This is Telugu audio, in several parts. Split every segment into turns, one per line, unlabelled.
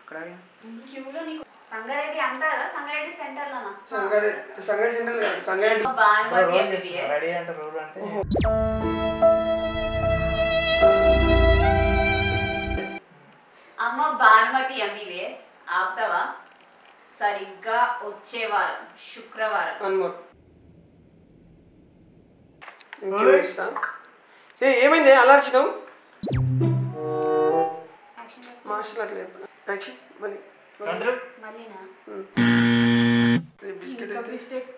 అక్కడ ఆగి.
క్యూలో నీకు సంగారెడ్డి అంతా కదా సంగారెడ్డి సెంటర్లోనా
సంగారెడ్డి సంగారెడ్డి సెంటర్ కాదు సంగారెడ్డి
భానుమతి
రోల్
ఎంబీబీఎస్
చేస్తున్నా. రెడీ అంటే రోల్ అంటే
అమ్మ భానుమతి ఎంబీబీఎస్ ఆపుతావా సరిగ్గా వచ్చే వారం శుక్రవారం
వన్ మోర్ ఇంకేం ఇస్తా ఏ ఏమైంది అలా అర్చినావు
యాక్షన్ చెప్పు.
మాస్టర్ అట్లా చెప్పాను యాక్షన్ మళ్ళీ
అందరూ
మళ్ళీనా
బిస్కెట్
ఇంకా మిస్టేక్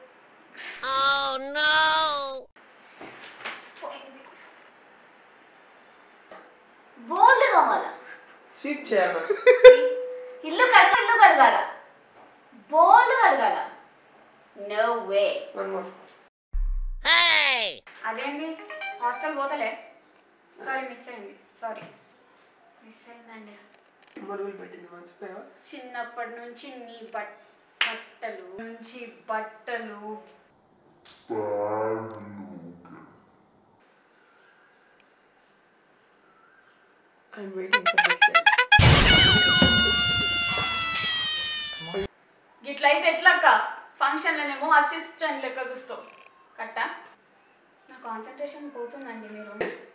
బోర్డు తోమాల
స్వీట్ చేయాలి
ఇల్లు కడగ ఇల్లు కడగాల బోర్డు కడగాల నో వే
వన్ మోర్
అదేంటి హాస్టల్ పోతలే సారీ మిస్ అయింది సారీ మిస్ అయిందండి
మరుగులు పెట్టింది మర్చిపోయావా
చిన్నప్పటి నుంచి నీ బట్ బట్టలు నుంచి బట్టలు
ఐఎమ్ వెయిటింగ్ ఫర్ నెక్స్ట్
గిట్లయితే ఎట్లక్క ఫంక్షన్లనేమో అసిస్టెంట్ లెక్క చూస్తావు కట్ట నా కాన్సన్ట్రేషన్ పోతుందండి మీరు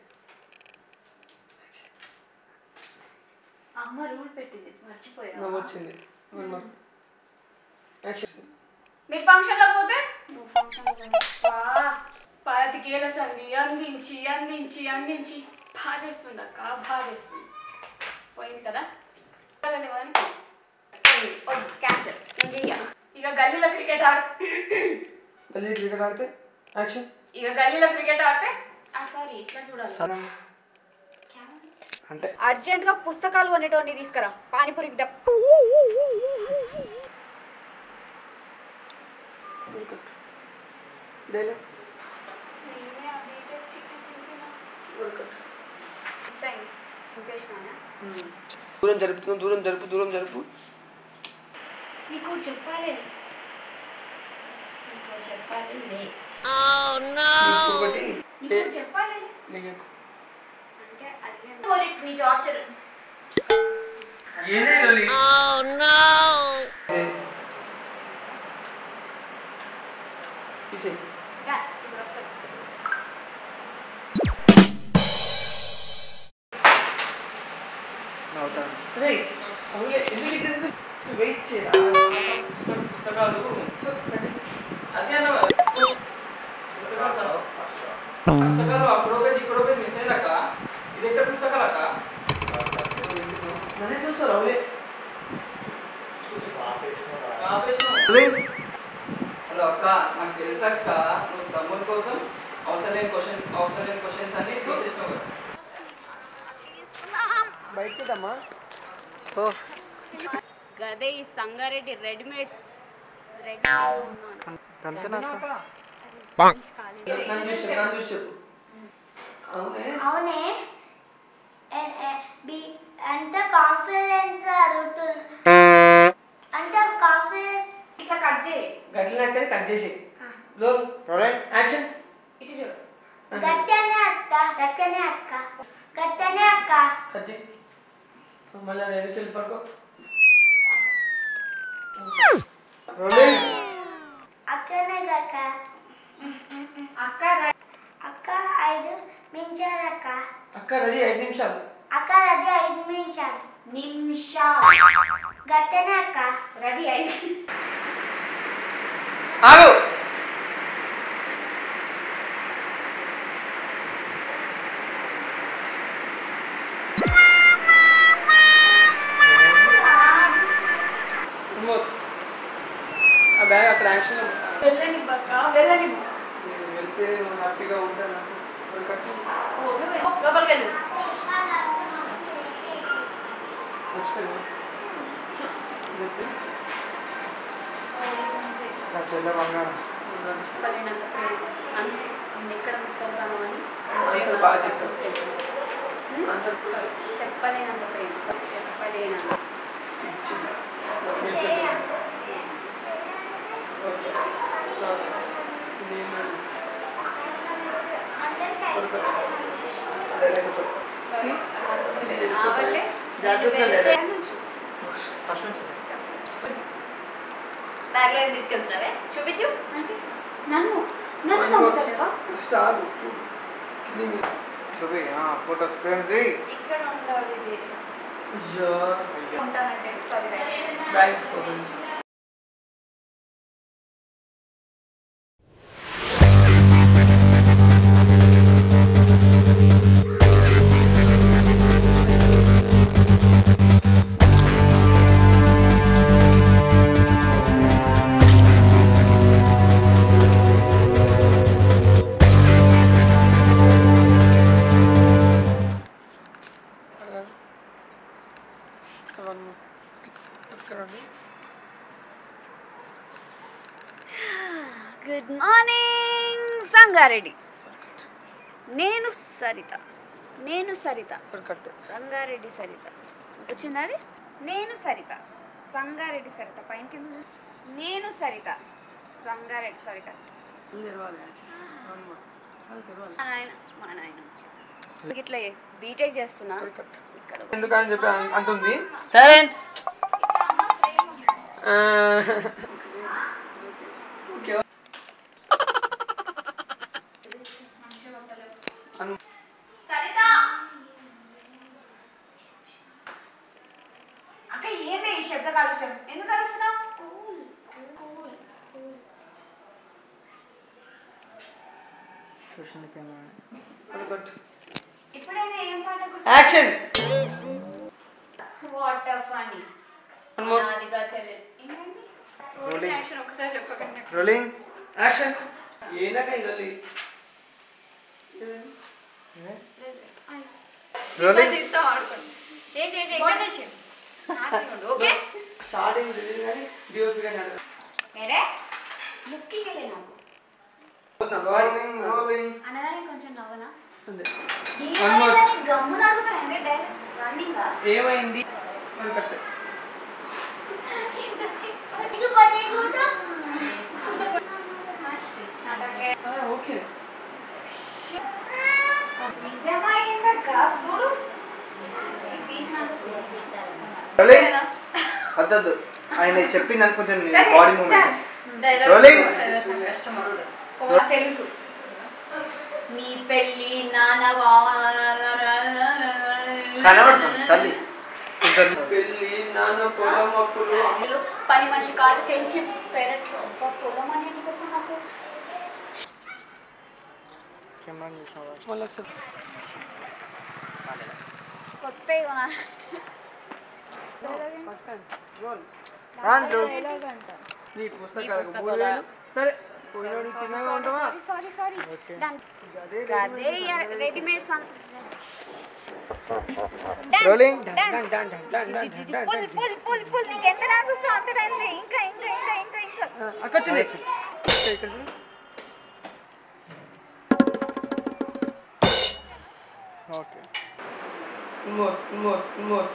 అమ్మ రూల్ పెట్టింది మర్చిపోయా
నవ్వు వచ్చింది వన్ మోర్ యాక్షన్
మీరు ఫంక్షన్లో పోతే నువ్వు ఫంక్షన్ పాతికేళ్ళ సంది అందించి అందించి అందించి బాధేస్తుంది అక్క బాధేస్తుంది పోయింది కదా వెళ్ళలేవా అని? పోయింది. వద్దు క్యాన్సర్ నేను చెయ్య ఇక గల్లీలో క్రికెట్ ఆడు
మళ్ళీ క్రికెట్ ఆడితే యాక్షన్
ఇక గల్లీలో క్రికెట్ ఆడితే ఆ సారీ ఇట్లా చూడాలి
అంటే
అర్జెంట్గా పుస్తకాలు కొనేటోని తీసుకురా పానీపూరికి డప్
డైలాగ్
నేనే ఆ బీటెక్ చిట్టి చింపిన మిస్ అయింది చూపేసినానా
దూరం జరుపుతున్నాం దూరం జరుపు దూరం జరుపు
నీకు ఒకటి చెప్పాలి నీకు ఒకటి చెప్పాలి లే
ఇంకొకటి
నీకు ఒకటి చెప్పాలి
లేకు
అంటే అడిగాను నీ టార్చర్
ఏనే లొలి తీసేయి
ఇప్పుడు వస్తుంది
నవ్వుతాను
అరే అవునులే ఎందుకు ఇక్కడ వెయిట్ చేయరా పుస్తక- పుస్తకాలు అది అన్న పుస్తకాలు ఫస్ట్. పుస్తకాలు అక్కడో పేజ్ ఇక్కడో పేజ్ మిస్ అయినాక ఇది ఎక్కడ పుస్తకాలు అక్క నన్నే చూస్తారు అవులే హలో అక్క నాకు తెలుసు అక్క నువ్వు తమ్ముని కోసం అవసరం లేని క్వశ్చన్స్ అవసరం లేని క్వశ్చన్స్ అన్ని చూసేసినావు కదా బయటమ్మా ఓ
గదే ఈ సంగారెడ్డి రెడీమేడ్స్ రెడీ
అంతేనా అక్క?
నన్ను చూసి చెప్పు, నన్ను చూసి చెప్పు అవునే
అవునే ఎ- ఎ- బి- అంత కాన్ఫిడెన్స్ అడుగుతున్నా అంత కాన్ఫిడెన్స్
ఇట్లా కట్ చేయి
గట్లనే కట్ చేసి రోల్
రోలింగ్
యాక్షన్
ఇటు చూడు
గట్టనే అక్క గట్టనే అక్క గట్టనే అక్క
కట్ చేయి మళ్ళీ వెనక్కి వెళ్ళి పడుకో రోలింగ్
అక్కనే గక్క
అక్క ర-
అక్క ఐదు మించాలక్క
అక్క రెడీ ఐదు నిమిషాలు
అక్క అది ఐదు మించాలి
నిమిషా
గట్టనే అక్క
రెడీ అయింది
ఆగు అమ్మో. ఆ బ్యాగ్ అక్కడ యాక్షన్
వెళ్ళని బక్క వెళ్ళని
వెళ్తే నువ్వు హ్యాపీగా ఉంటాను కట్టు
లోపలికి వెళ్ళు
మర్చిపోయాను
నా చెల్లె బంగారం
చెప్పలేనంత ప్రేమ అందుకే నేను ఎక్కడ మిస్ అవుతాను అని
ఆన్సర్ బాగా చెప్పావు. ఆన్సర్
చెప్పలేనంత ప్రేమ చెప్పలేనంత సారీ ఆ వల్లే నేను
జాగ్రత్తగా
వెళ్తే
లేరా?
ఫస్ట్ నుంచి
బ్యాగ్లో ఏం తీసుకెళ్తున్నావే చూపించు
అంటే నన్ను నన్ను నమ్ముతలేవా
ఫస్ట్ ఆగు చూడు కింది మీద.
చూపి ఫొటోస్ ఫ్రేమ్స్
ఇక్కడ ఉండాలి ఇది
అయ్యో
ఉంటానంటే సరే
బ్యాగ్ తీసుకో కొంచెం.
గుడ్ మార్నింగ్ సంగారెడ్డి నేను సరిత నేను సరిత
కట్
సంగారెడ్డి సరిత వచ్చిందా అది నేను సరిత సంగారెడ్డి సరిత పైన కింద చూడు. నేను సరిత సంగారెడ్డి సారీ కరెక్ట్
ఇది తెరవాలి అవునమ్మా. అది తెరవాలి
మా నాయన మా నాయన వచ్చి ఇట్లా బీటెక్ చేస్తున్నా
కట్
ఇక్కడ
ఎందుకని చెప్పి అన్- అంటుంది
సైలెన్స్
ఆ, ఓకే అను
సరిత అక్క ఏంది ఈ శబ్ద కాలుష్యం ఎందుకు అరుస్తున్నావు కూల్ కూల్
చూసింది కెమెరా
అది కట్
ఇప్పుడైనా ఏం పాట
action
what funny
One more.
నాదిగా చెల్లెలు ఏమైంది
Rolling.
యాక్షన్ ఒకసారి చెప్పకండి
రోలింగ్
యాక్షన్ ఏనాక ఇది
రోలింగ్
తీస్తాం ఆడుకోండి ఏంటి ఏంటి ఎక్కడి నుంచి ఆడుకోండి ఓకే
స్టార్టింగ్ తెలియదు కానీ డిఓపి కానీ అడగదు.
నేనే ముక్కి వెళ్ళే నాకు
పోతున్నాం,
రోలింగ్
రోలింగ్
రోలింగ్
అనగానే కొంచెం నవ్వనా
అంతే.
గమ్మున అడుగుతా ఏంటి డైరెక్ట్ రన్నింగ్
ఏమైంది మరి కట్
ఇది పట్టి చూడు
ఆ, ఓకే
నిజమైందక్క చూడు తీసినంత చూడు
రోలింగ్ వద్దద్దు ఆయన చెప్పింది కొంచెం
సరే,
బాడీ మూమెంట్స్
డైలాగ్
Rolling.
కష్టం అవుతుంది
ఓ, తెలుసు నీ పెళ్ళి నాన్న బావ
కనబడుతుంది తల్లి కొంచెం
పెళ్ళి నాన్న పొలం అప్పులు
వీళ్ళు పని మనిషి కాటు తెంచి పెరట్లో అబ్బా, పొలం అని ఎందుకు వస్తుంది నాకు
కెమెరా చూసినావా
మళ్ళీ ఒకసారి
కొత్త ఇవ్వనా?
ఫస్ట్ టైం రోల్
ఆంధ్రు
నీ పుస్తకాలు మూడు వేలు సరే పోయినోడు తిన్నగా ఉంటావా
సారీ సారీ
ఓకే
డన్
అదే
అదే readymade song
Rolling.
Done done done done done done done
full full full full నీకు ఎంత డాన్స్ వస్తావు అంత డాన్స్ ఇంకా ఇంకా ఇంకా ఇంకా ఇంకా
ఆ, అక్కడ వచ్చింది ఇక్కడ ఇక్కడ చూడు.
Okay
One more, one more, one more.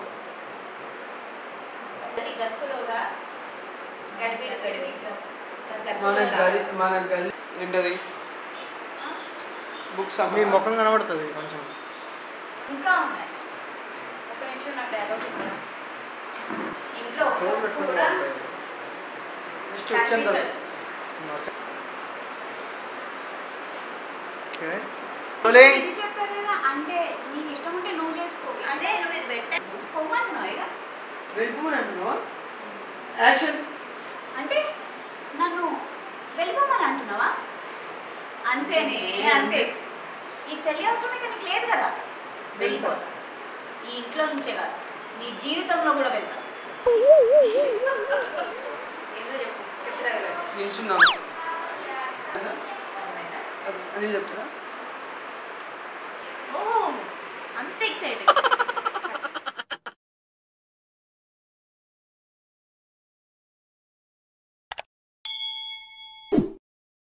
అది గతుకులోగా గడిబిడు గడిబి
మన గది మన గది ఏంటది బుక్స్
మీ ముఖం కనబడుతుంది కొంచెం
ఇంకా ఉన్నాయి ఒక నిమిషం నాకు డైలాగ్ ఉందా ఇంట్లో
ఫోన్
ఒక్క
పెట్టుకుని
కూడా
జస్ట్ వచ్చాను కదా
కనిపించదు.
ఓకే రోలింగ్
ఇది చెప్పారు కదా అంటే నీకు ఇష్టం ఉంటే నువ్వు చేసుకో
అదే నువ్వు ఇది పెట్టా
పొమ్మంటున్నావు ఇక
వెళ్ళిపోమని అంటున్నావా యాక్షన్
అంటే నన్ను వెళ్ళిపోమని అంటున్నావా అంతేనే అంతే ఈ చెల్లి అవసరం ఇక నీకు లేదు కదా వెళ్ళిపోతా ఈ ఇంట్లో నుంచే కాదు నీ జీవితంలో కూడా వెళ్తా
ఎందుకు చెప్పు చెప్పు తగలడు
నిల్చున్నాను
అర్థమైందా
అది అది చెప్తున్నా
ఓ అంత ఎక్సైటెడ్